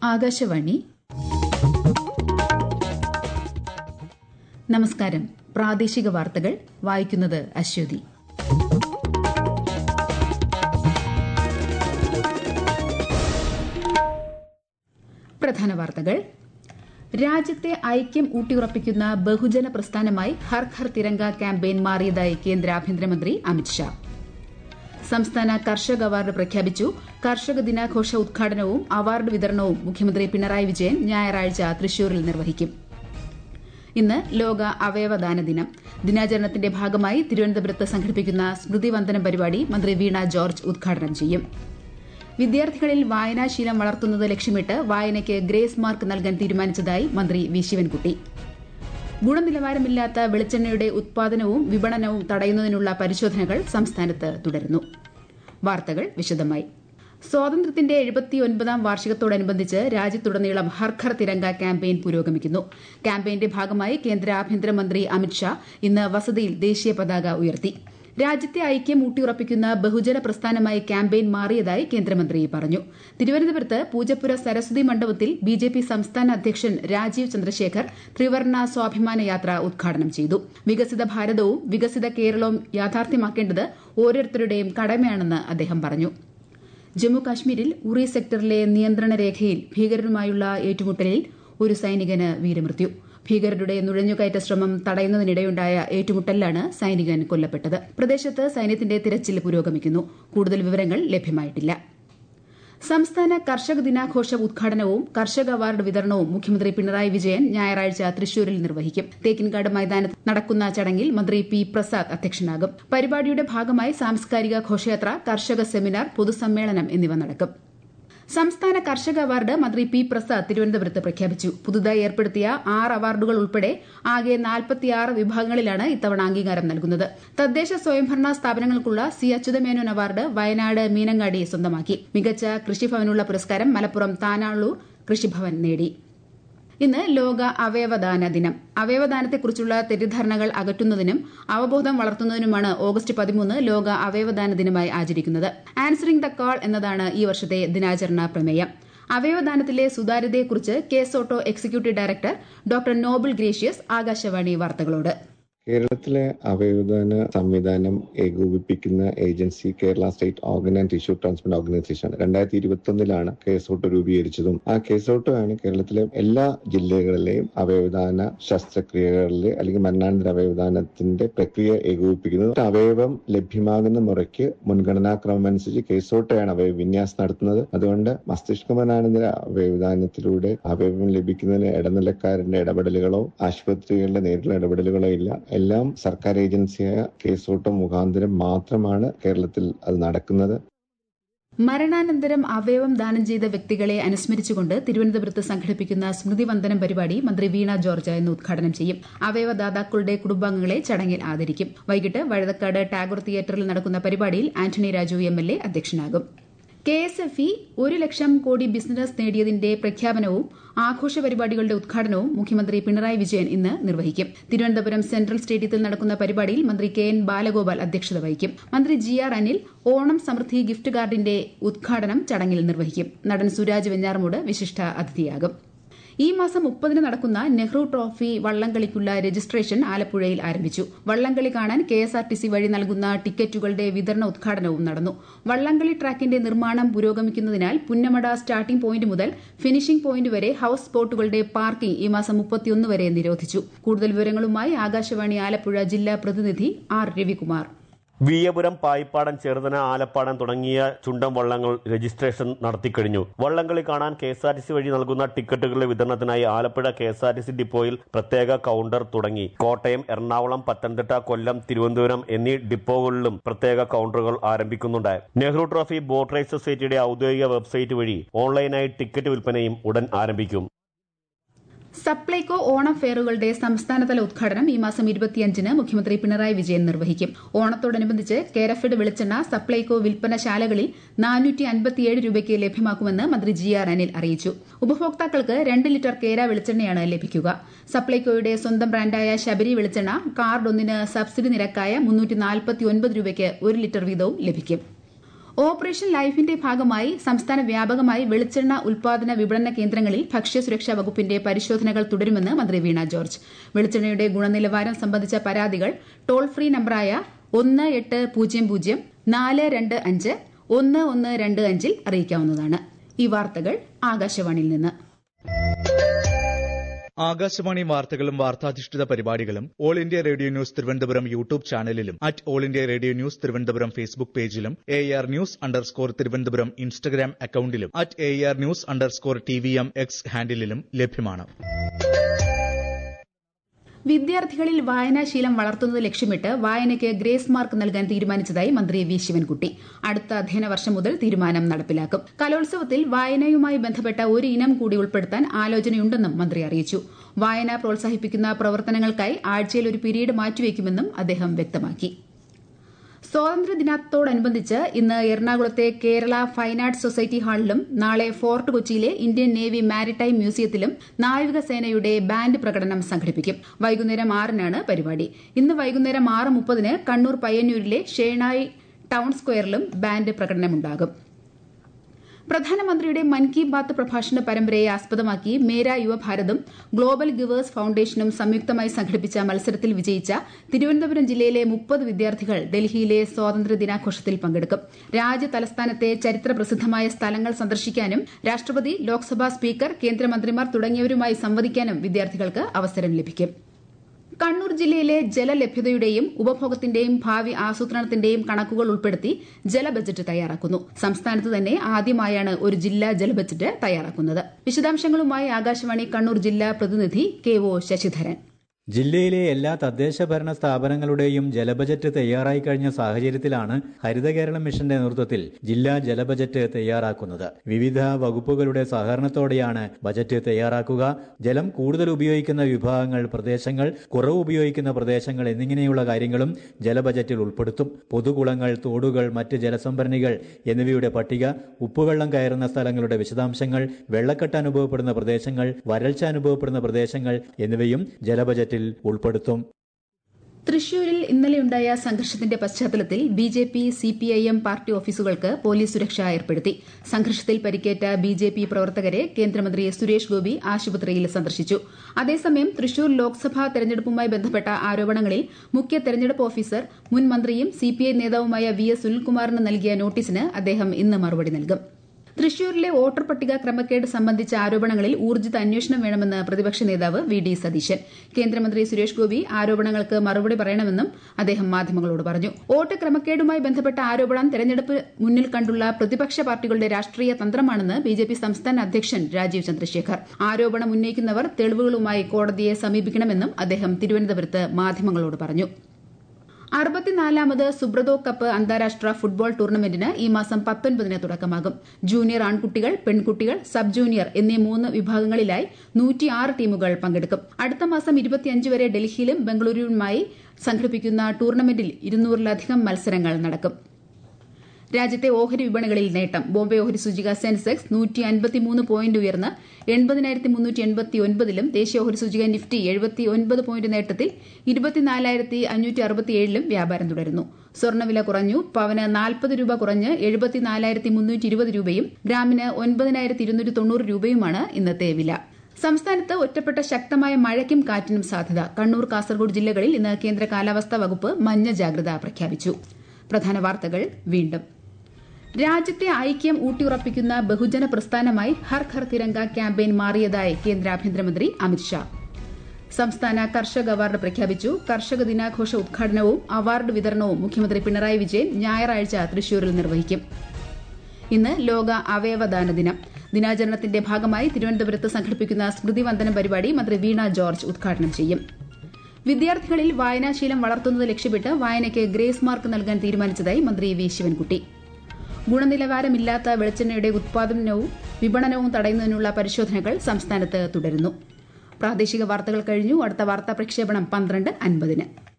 ആകാശവാണി നമസ്കാരം പ്രാദേശിക വാർത്തകൾ വായിക്കുന്നത് അശ്വതി പ്രധാന വാർത്തകൾ രാജ്യത്തെ ഐക്യം ഊട്ടിയുറപ്പിക്കുന്ന ബഹുജന പ്രസ്ഥാനമായി ഹർ ഘർ തിരങ്ക ക്യാമ്പയിൻ മാറിയതായി കേന്ദ്ര ആഭ്യന്തരമന്ത്രി അമിത്ഷാ സംസ്ഥാന കർഷക അവാർഡ് പ്രഖ്യാപിച്ചു കർഷക ദിനാഘോഷ ഉദ്ഘാടനവും അവാർഡ് വിതരണവും മുഖ്യമന്ത്രി പിണറായി വിജയൻ ഞായറാഴ്ച തൃശൂരിൽ നിർവഹിക്കും ഇന്ന് ലോക അവയവദാന ദിനം ദിനാചരണത്തിന്റെ ഭാഗമായി തിരുവനന്തപുരത്ത് സംഘടിപ്പിക്കുന്ന സ്മൃതിവന്ദനം പരിപാടി മന്ത്രി വീണ ജോർജ് ഉദ്ഘാടനം ചെയ്യും വിദ്യാർത്ഥികളിൽ വായനാശീലം വളർത്തുന്നത് ലക്ഷ്യമിട്ട് വായനയ്ക്ക് ഗ്രേസ് മാർക്ക് നൽകാൻ തീരുമാനിച്ചതായി മന്ത്രി വി ശിവൻകുട്ടി ഗുണനിലവാരമില്ലാത്ത വെളിച്ചെണ്ണയുടെ ഉത്പാദനവും വിപണനവും തടയുന്നതിനുള്ള പരിശോധനകൾ സംസ്ഥാനത്ത് തുടരുന്നു വാർത്തകൾ വിശദമായി സ്വാതന്ത്ര്യത്തിന്റെ എഴുപത്തിയൊൻപതാം വാർഷികത്തോടനുബന്ധിച്ച് രാജ്യത്തുടനീളം ഹർഘർ തിരങ്ക ക്യാമ്പയിൻ പുരോഗമിക്കുന്നു ക്യാമ്പയിന്റെ ഭാഗമായി കേന്ദ്ര ആഭ്യന്തരമന്ത്രി അമിത്ഷാ ഇന്ന് വസതിയിൽ ദേശീയ പതാക ഉയർത്തി രാജ്യത്തെ ഐക്യം ഊട്ടിയുറപ്പിക്കുന്ന ബഹുജന പ്രസ്ഥാനമായി ക്യാമ്പയിൻ മാറിയതായി കേന്ദ്രമന്ത്രി പറഞ്ഞു തിരുവനന്തപുരത്ത് പൂജപ്പുര സരസ്വതി മണ്ഡപത്തിൽ ബിജെപി സംസ്ഥാന അധ്യക്ഷൻ രാജീവ് ചന്ദ്രശേഖർ ത്രിവർണ സ്വാഭിമാന യാത്ര ഉദ്ഘാടനം ചെയ്തു വികസിത ഭാരതവും വികസിത കേരളവും യാഥാർത്ഥ്യമാക്കേണ്ടത് ഓരോരുത്തരുടെയും കടമയാണെന്ന് അദ്ദേഹം പറഞ്ഞു ജമ്മു കാശ്മീരിൽ ഉറി സെക്ടറിലെ നിയന്ത്രണ രേഖയിൽ ഭീകരരുമായുള്ള ഏറ്റുമുട്ടലിൽ ഒരു സൈനികന് വീരമൃത്യു ഭീകരരുടെ നുഴഞ്ഞുകയറ്റ ശ്രമം തടയുന്നതിനിടെയുണ്ടായ ഏറ്റുമുട്ടലിലാണ് സൈനികൻ കൊല്ലപ്പെട്ടത് പ്രദേശത്ത് സൈന്യത്തിന്റെ തിരച്ചിൽ പുരോഗമിക്കുന്നു കൂടുതൽ വിവരങ്ങൾ ലഭ്യമായിട്ടില്ല സംസ്ഥാന കർഷക ദിനാഘോഷ ഉദ്ഘാടനവും കർഷക അവാർഡ് വിതരണവും മുഖ്യമന്ത്രി പിണറായി വിജയൻ ഞായറാഴ്ച തൃശൂരിൽ നിർവഹിക്കും തേക്കിൻകാട് മൈതാനത്ത് നടക്കുന്ന ചടങ്ങിൽ മന്ത്രി പി പ്രസാദ് അധ്യക്ഷനാകും പരിപാടിയുടെ ഭാഗമായി സാംസ്കാരിക ഘോഷയാത്ര കർഷക സെമിനാർ പൊതുസമ്മേളനം എന്നിവ നടക്കും സംസ്ഥാന കർഷക അവാർഡ് മന്ത്രി പി പ്രസാദ് തിരുവനന്തപുരത്ത് പ്രഖ്യാപിച്ചു പുതുതായി ഏർപ്പെടുത്തിയ ആറ് അവാർഡുകൾ ഉൾപ്പെടെ ആകെ നാൽപ്പത്തിയാറ് വിഭാഗങ്ങളിലാണ് ഇത്തവണ അംഗീകാരം നൽകുന്നത് തദ്ദേശ സ്വയംഭരണ സ്ഥാപനങ്ങൾക്കുള്ള സി അച്യുതമേനോൻ അവാർഡ് വയനാട് മീനങ്ങാടി സ്വന്തമാക്കി മികച്ച കൃഷിഭവനുള്ള പുരസ്കാരം മലപ്പുറം താനാളൂർ കൃഷിഭവൻ നേടി ഇന്ന് ലോക അവയവദാന ദിനം അവയവദാനത്തെക്കുറിച്ചുള്ള തെറ്റിദ്ധാരണകൾ അകറ്റുന്നതിനും അവബോധം വളർത്തുന്നതിനുമാണ് ഓഗസ്റ്റ് പതിമൂന്ന് ലോക അവയവദാന ദിനമായി ആചരിക്കുന്നത് ആൻസറിംഗ് ദ കാൾ എന്നതാണ് ഈ വർഷത്തെ ദിനാചരണ പ്രമേയം അവയവദാനത്തിലെ സുതാര്യതയെക്കുറിച്ച് KSOTTO executive director doctor Noble Gracious Akashvani വാർത്തകളോട് കേരളത്തിലെ അവയവദാന സംവിധാനം ഏകോപിപ്പിക്കുന്ന agency Kerala state organ and tissue transplant organisation രണ്ടായിരത്തി ഇരുപത്തി ഒന്നിലാണ് കേസോട്ടോ രൂപീകരിച്ചതും ആ കേസോട്ടോ ആണ് കേരളത്തിലെ എല്ലാ ജില്ലകളിലെയും അവയവദാന ശസ്ത്രക്രിയകളിലെ അല്ലെങ്കിൽ മരണാനന്തര അവയവദാനത്തിന്റെ പ്രക്രിയ ഏകോപിപ്പിക്കുന്നത് അവയവം ലഭ്യമാകുന്ന മുറയ്ക്ക് മുൻഗണനാക്രമം അനുസരിച്ച് കേസോട്ടോയാണ് അവയവ വിന്യാസം നടത്തുന്നത് അതുകൊണ്ട് മസ്തിഷ്ക മരണാനന്തര അവയവദാനത്തിലൂടെ അവയവം ലഭിക്കുന്നതിന് ഇടനിലക്കാരന്റെ ഇടപെടലുകളോ ആശുപത്രികളുടെ നേരിട്ടുള്ള ഇടപെടലുകളോ ഇല്ല എല്ലാം സർക്കാർ ഏജൻസിയായ കേസോട്ടം മുഖാന്തരം മാത്രമാണ് കേരളത്തിൽ അത് നടക്കുന്നത് മരണാനന്തരം അവയവം ദാനം ചെയ്ത വ്യക്തികളെ അനുസ്മരിച്ചുകൊണ്ട് തിരുവനന്തപുരത്ത് സംഘടിപ്പിക്കുന്ന സ്മൃതിവന്ദനം പരിപാടി മന്ത്രി വീണ ജോർജ് ഇന്ന് ഉദ്ഘാടനം ചെയ്യും അവയവദാതാക്കളുടെ കുടുംബാംഗങ്ങളെ ചടങ്ങിൽ ആദരിക്കും വൈകിട്ട് വഴുതക്കാട് ടാഗോർ തിയേറ്ററിൽ നടക്കുന്ന പരിപാടിയിൽ Antony Raju M L A അധ്യക്ഷനാകും കെ എസ് എഫ് ഇ ഒരു ലക്ഷം കോടി ബിസിനസ് നേടിയതിന്റെ പ്രഖ്യാപനവും ആഘോഷ പരിപാടികളുടെ ഉദ്ഘാടനവും മുഖ്യമന്ത്രി പിണറായി വിജയൻ ഇന്ന് നിർവഹിക്കും തിരുവനന്തപുരം സെൻട്രൽ സ്റ്റേഡിയത്തിൽ നടക്കുന്ന പരിപാടിയിൽ മന്ത്രി കെ എൻ ബാലഗോപാൽ അധ്യക്ഷത വഹിക്കും മന്ത്രി ജി ആർ അനിൽ ഓണം സമൃദ്ധി ഗിഫ്റ്റ് കാർഡിന്റെ ഉദ്ഘാടനം ചടങ്ങിൽ നിർവഹിക്കും നടൻ സുരാജ് വെഞ്ഞാറമൂട് വിശിഷ്ട അതിഥിയാകും ഈ മാസം മുപ്പതിന് നടക്കുന്ന നെഹ്റു ട്രോഫി വള്ളംകളിക്കുള്ള രജിസ്ട്രേഷൻ ആലപ്പുഴയിൽ ആരംഭിച്ചു വള്ളംകളി കാണാൻ K S R T C വഴി നൽകുന്ന ടിക്കറ്റുകളുടെ വിതരണ ഉദ്ഘാടനവും നടന്നു വള്ളംകളി ട്രാക്കിന്റെ നിർമ്മാണം പുരോഗമിക്കുന്നതിനാൽ പുന്നമട സ്റ്റാർട്ടിംഗ് പോയിന്റ് മുതൽ ഫിനിഷിംഗ് പോയിന്റ് വരെ ഹൌസ് ബോട്ടുകളുടെ പാർക്കിംഗ് ഈ മാസം മുപ്പത്തിയൊന്ന് വരെ നിരോധിച്ചു കൂടുതൽ വിവരങ്ങളുമായി ആകാശവാണി ആലപ്പുഴ ജില്ലാ പ്രതിനിധി ആർ രവികുമാർ വിയപുരം പായിപ്പാടൻ ചെറുതന ആലപ്പാടൻ തുടങ്ങിയ ചുണ്ടൻ വള്ളങ്ങൾ രജിസ്ട്രേഷൻ നടത്തിക്കഴിഞ്ഞു വള്ളംകളി കാണാൻ K S R T C വഴി നൽകുന്ന ടിക്കറ്റുകളുടെ വിതരണത്തിനായി Alappuzha K S R T C ഡിപ്പോയിൽ പ്രത്യേക കൌണ്ടർ തുടങ്ങി കോട്ടയം എറണാകുളം പത്തനംതിട്ട കൊല്ലം തിരുവനന്തപുരം എന്നീ ഡിപ്പോകളിലും പ്രത്യേക കൌണ്ടറുകൾ ആരംഭിക്കുന്നുണ്ട് നെഹ്റു ട്രോഫി ബോട്ട് റേസ് സൊസൈറ്റിയുടെ ഔദ്യോഗിക വെബ്സൈറ്റ് വഴി ഓൺലൈനായി ടിക്കറ്റ് വിൽപ്പനയും ഉടൻ ആരംഭിക്കും സപ്ലൈകോ ഓണം ഫെയറുകളുടെ സംസ്ഥാനതല ഉദ്ഘാടനം ഈ മാസം ഇരുപത്തിയഞ്ചിന് മുഖ്യമന്ത്രി പിണറായി വിജയൻ നിർവഹിക്കും ഓണത്തോടനുബന്ധിച്ച് കേരഫെഡ് വെളിച്ചെണ്ണ സപ്ലൈകോ വിൽപ്പനശാലകളിൽ നാനൂറ്റി അൻപത്തിയേഴ് രൂപയ്ക്ക് ലഭ്യമാക്കുമെന്ന് മന്ത്രി ജി ആർ അനിൽ അറിയിച്ചു ഉപഭോക്താക്കൾക്ക് രണ്ട് ലിറ്റർ കേര വെളിച്ചെണ്ണയാണ് ലഭിക്കുക സപ്ലൈകോയുടെ സ്വന്തം ബ്രാൻഡായ ശബരി വെളിച്ചെണ്ണ കാർഡ് ഒന്നിന് സബ്സിഡി നിരക്കായ മുന്നൂറ്റി നാൽപ്പത്തി ഒൻപത് രൂപയ്ക്ക് ഒരു ലിറ്റർ വീതവും ലഭിക്കും ഓപ്പറേഷൻ ലൈഫിന്റെ ഭാഗമായി സംസ്ഥാന വ്യാപകമായി വെളിച്ചെണ്ണ ഉൽപാദന വിപണന കേന്ദ്രങ്ങളിൽ ഭക്ഷ്യസുരക്ഷാ വകുപ്പിന്റെ പരിശോധനകൾ തുടരുമെന്ന് മന്ത്രി വീണ ജോർജ് വെളിച്ചെണ്ണയുടെ ഗുണനിലവാരം സംബന്ധിച്ച പരാതികൾ ടോൾ ഫ്രീ നമ്പറായ ഒന്ന് എട്ട് പൂജ്യം പൂജ്യം നാല് രണ്ട് അഞ്ച് ഒന്ന് ഒന്ന് രണ്ട് അഞ്ചിൽ അറിയിക്കാവുന്നതാണ് ഈ വാർത്തകൾ ആകാശവാണിയിൽ നിന്ന് ആകാശവാണി വാർത്തകളും വാർത്താധിഷ്ഠിത പരിപാടികളും all India radio news Thiruvananthapuram YouTube ചാനലിലും at all India radio news Thiruvananthapuram Facebook പേജിലും A R news underscore Thiruvananthapuram Instagram അക്കൌണ്ടിലും at A R news underscore T V M X ഹാൻഡിലും ലഭ്യമാണ് വിദ്യാർത്ഥികളിൽ വായനാശീലം വളർത്തുന്നത് ലക്ഷ്യമിട്ട് വായനയ്ക്ക് ഗ്രേസ് മാർക്ക് നൽകാൻ തീരുമാനിച്ചതായി മന്ത്രി വി ശിവൻകുട്ടി അടുത്ത അധ്യയന വർഷം മുതൽ തീരുമാനം നടപ്പിലാക്കും കലോത്സവത്തിൽ വായനയുമായി ബന്ധപ്പെട്ട ഒരു ഇനം കൂടി ഉൾപ്പെടുത്താൻ ആലോചനയുണ്ടെന്നും മന്ത്രി അറിയിച്ചു വായന പ്രോത്സാഹിപ്പിക്കുന്ന പ്രവർത്തനങ്ങൾക്കായി ആഴ്ചയിൽ ഒരു പീരീഡ് മാറ്റിവെക്കുമെന്നും അദ്ദേഹം വ്യക്തമാക്കി സ്വാതന്ത്ര്യദിനത്തോടനുബന്ധിച്ച് ഇന്ന് എറണാകുളത്തെ കേരള ഫൈൻ ആർട്സ് സൊസൈറ്റി ഹാളിലും നാളെ ഫോർട്ട് കൊച്ചിയിലെ ഇന്ത്യൻ നേവി മാരിടൈം മ്യൂസിയത്തിലും നാവികസേനയുടെ ബാൻഡ് പ്രകടനം സംഘടിപ്പിക്കും വൈകുന്നേരം ആറിനാണ് പരിപാടി ഇന്ന് വൈകുന്നേരം ആറ് മുപ്പതിന് കണ്ണൂർ പയ്യന്നൂരിലെ ഷേണായി ടൌൺ സ്ക്വയറിലും ബാൻഡ് പ്രകടനമുണ്ടാകും പ്രധാനമന്ത്രിയുടെ മൻ കി ബാത്ത് പ്രഭാഷണ പരമ്പരയെ ആസ്പദമാക്കി മേര യുവഭാരതും ഗ്ലോബൽ ഗിവേഴ്സ് ഫൌണ്ടേഷനും സംയുക്തമായി സംഘടിപ്പിച്ച മത്സരത്തിൽ വിജയിച്ച തിരുവനന്തപുരം ജില്ലയിലെ മുപ്പത് വിദ്യാർത്ഥികൾ ഡൽഹിയിലെ സ്വാതന്ത്ര്യ ദിനാഘോഷത്തിൽ പങ്കെടുക്കും രാജ്യ തലസ്ഥാനത്തെ ചരിത്ര പ്രസിദ്ധമായ സ്ഥലങ്ങൾ സന്ദർശിക്കാനും രാഷ്ട്രപതി ലോക്സഭാ സ്പീക്കർ കേന്ദ്രമന്ത്രിമാർ തുടങ്ങിയവരുമായി സംവദിക്കാനും വിദ്യാർത്ഥികൾക്ക് അവസരം ലഭിക്കും കണ്ണൂർ ജില്ലയിലെ ജലലഭ്യതയുടെയും ഉപഭോഗത്തിന്റെയും ഭാവി ആസൂത്രണത്തിന്റെയും കണക്കുകൾ ഉൾപ്പെടുത്തി ജലബജറ്റ് തയ്യാറാക്കുന്നു സംസ്ഥാനത്ത് തന്നെ ആദ്യമായാണ് ഒരു ജില്ലാ ജലബജറ്റ് തയ്യാറാക്കുന്നത് വിശദാംശങ്ങളുമായി ആകാശവാണി കണ്ണൂർ ജില്ലാ പ്രതിനിധി കെ ഒ ശശിധരൻ ജില്ലയിലെ എല്ലാ തദ്ദേശ ഭരണ സ്ഥാപനങ്ങളുടെയും ജലബജറ്റ് തയ്യാറായി കഴിഞ്ഞ സാഹചര്യത്തിലാണ് ഹരിത കേരളം മിഷന്റെ നേതൃത്വത്തിൽ ജില്ലാ ജലബജറ്റ് തയ്യാറാക്കുന്നത് വിവിധ വകുപ്പുകളുടെ സഹകരണത്തോടെയാണ് ബജറ്റ് തയ്യാറാക്കുക ജലം കൂടുതൽ ഉപയോഗിക്കുന്ന വിഭാഗങ്ങൾ പ്രദേശങ്ങൾ കുറവ് ഉപയോഗിക്കുന്ന പ്രദേശങ്ങൾ എന്നിങ്ങനെയുള്ള കാര്യങ്ങളും ജലബജറ്റിൽ ഉൾപ്പെടുത്തും പൊതുകുളങ്ങൾ തോടുകൾ മറ്റ് ജലസംഭരണികൾ എന്നിവയുടെ പട്ടിക ഉപ്പുവെള്ളം കയറുന്ന സ്ഥലങ്ങളുടെ വിശദാംശങ്ങൾ വെള്ളക്കെട്ട് അനുഭവപ്പെടുന്ന പ്രദേശങ്ങൾ വരൾച്ച അനുഭവപ്പെടുന്ന പ്രദേശങ്ങൾ എന്നിവയും ജലബജറ്റ് ബജറ്റിൽ ഉൾപ്പെടുത്തും തൃശൂരിൽ ഇന്നലെയുണ്ടായ സംഘർഷത്തിന്റെ പശ്ചാത്തലത്തിൽ B J P C P I M party ഓഫീസുകൾക്ക് പോലീസ് സുരക്ഷ ഏർപ്പെടുത്തി സംഘർഷത്തിൽ പരിക്കേറ്റ ബി ജെ പി പ്രവർത്തകരെ കേന്ദ്രമന്ത്രി സുരേഷ് ഗോപി ആശുപത്രിയിൽ സന്ദർശിച്ചു അതേസമയം തൃശൂർ ലോക്സഭാ തെരഞ്ഞെടുപ്പുമായി ബന്ധപ്പെട്ട ആരോപണങ്ങളിൽ മുഖ്യ തെരഞ്ഞെടുപ്പ് ഓഫീസർ മുൻ മന്ത്രിയും സി പി ഐ നേതാവുമായ വി എസ് സുനിൽകുമാറിന് നൽകിയ നോട്ടീസിന് അദ്ദേഹം ഇന്ന് മറുപടി നൽകും തൃശൂരിലെ വോട്ടർ പട്ടിക ക്രമക്കേട് സംബന്ധിച്ച ആരോപണങ്ങളിൽ ഊർജിത അന്വേഷണം വേണമെന്ന് പ്രതിപക്ഷ നേതാവ് വി ഡി സതീശൻ കേന്ദ്രമന്ത്രി സുരേഷ് ഗോപി ആരോപണങ്ങൾക്ക് മറുപടി പറയണമെന്നും അദ്ദേഹം മാധ്യമങ്ങളോട് പറഞ്ഞു വോട്ട് ക്രമക്കേടുമായി ബന്ധപ്പെട്ട ആരോപണം തെരഞ്ഞെടുപ്പ് മുന്നിൽ കണ്ടുള്ള പ്രതിപക്ഷ പാർട്ടികളുടെ രാഷ്ട്രീയ തന്ത്രമാണെന്ന് ബിജെപി സംസ്ഥാന അധ്യക്ഷൻ രാജീവ് ചന്ദ്രശേഖർ ആരോപണം ഉന്നയിക്കുന്നവർ തെളിവുകളുമായി കോടതിയെ സമീപിക്കണമെന്നും അദ്ദേഹം തിരുവനന്തപുരത്ത് മാധ്യമങ്ങളോട് പറഞ്ഞു അറുപത്തിനാലാമത് സുബ്രതോ കപ്പ് അന്താരാഷ്ട്ര ഫുട്ബോൾ ടൂർണമെന്റിന് ഈ മാസം പത്തൊൻപതിന് തുടക്കമാകും ജൂനിയർ ആൺകുട്ടികൾ പെൺകുട്ടികൾ സബ് ജൂനിയർ എന്നീ മൂന്ന് വിഭാഗങ്ങളിലായി നൂറ്റിയാറ് ടീമുകൾ പങ്കെടുക്കും അടുത്ത മാസം ഇരുപത്തിയഞ്ച് വരെ ഡൽഹിയിലും ബംഗളൂരുവുമായി സംഘടിപ്പിക്കുന്ന ടൂർണമെന്റിൽ ഇരുന്നൂറിലധികം മത്സരങ്ങൾ നടക്കും രാജ്യത്തെ ഓഹരി വിപണികളിൽ നേട്ടം ബോംബെ ഓഹരി സൂചിക സെൻസെക്സ് നൂറ്റി അൻപത്തിമൂന്ന് പോയിന്റ് ഉയർന്ന് എൺപതിനായിരത്തി മുന്നൂറ്റി എൺപത്തി ഒൻപതിലും ദേശീയ ഓഹരി സൂചിക നിഫ്റ്റി എഴുപത്തി ഒൻപത് പോയിന്റ് നേട്ടത്തിൽ ഇരുപത്തിനാലായിരത്തി അഞ്ഞൂറ്റി അറുപത്തിയേഴിലും വ്യാപാരം തുടരുന്നു സ്വർണ്ണവില കുറഞ്ഞു പവന് നാൽപ്പത് രൂപ കുറഞ്ഞ് എഴുപത്തിനാലായിരത്തി മുന്നൂറ്റി ഇരുപത് രൂപയും ഗ്രാമിന് ഒൻപതിനായിരത്തി ഇരുന്നൂറ്റി തൊണ്ണൂറ് രൂപയുമാണ് ഇന്നത്തെ വില സംസ്ഥാനത്ത് ഒറ്റപ്പെട്ട ശക്തമായ മഴയ്ക്കും കാറ്റിനും സാധ്യത കണ്ണൂർ കാസർഗോഡ് ജില്ലകളിൽ ഇന്ന് കേന്ദ്ര കാലാവസ്ഥാ വകുപ്പ് മഞ്ഞ ജാഗ്രത പ്രഖ്യാപിച്ചു പ്രധാന വാർത്തകൾ വീണ്ടും രാജ്യത്തെ ഐക്യം ഊട്ടിയുറപ്പിക്കുന്ന ബഹുജന പ്രസ്ഥാനമായി ഹർ ഘർ തിരങ്ക ക്യാമ്പയിൻ മാറിയതായി കേന്ദ്ര ആഭ്യന്തരമന്ത്രി അമിത്ഷാ സംസ്ഥാന കർഷക അവാർഡ് പ്രഖ്യാപിച്ചു കർഷക ദിനാഘോഷ ഉദ്ഘാടനവും അവാർഡ് വിതരണവും മുഖ്യമന്ത്രി പിണറായി വിജയൻ ഞായറാഴ്ച തൃശൂരിൽ നിർവഹിക്കും ഇന്ന് ലോക അവയവദാന ദിനം ദിനാചരണത്തിന്റെ ഭാഗമായി തിരുവനന്തപുരത്ത് സംഘടിപ്പിക്കുന്ന സ്മൃതിവന്ദനം പരിപാടി മന്ത്രി വീണ ജോർജ് ഉദ്ഘാടനം ചെയ്യും വിദ്യാർത്ഥികളിൽ വായനാശീലം വളർത്തുന്നത് ലക്ഷ്യമിട്ട് വായനയ്ക്ക് ഗ്രേസ് മാർക്ക് നൽകാൻ തീരുമാനിച്ചതായി മന്ത്രി വി ശിവൻകുട്ടി ഗുണനിലവാരമില്ലാത്ത വെളിച്ചെണ്ണയുടെ ഉത്പാദനവും വിപണനവും തടയുന്നതിനുള്ള പരിശോധനകൾ സംസ്ഥാനത്ത് തുടരുന്നു പ്രാദേശിക വാർത്തകൾ കഴിഞ്ഞു അടുത്ത വാർത്താ പ്രക്ഷേപണം പന്ത്രണ്ട് അൻപതിന്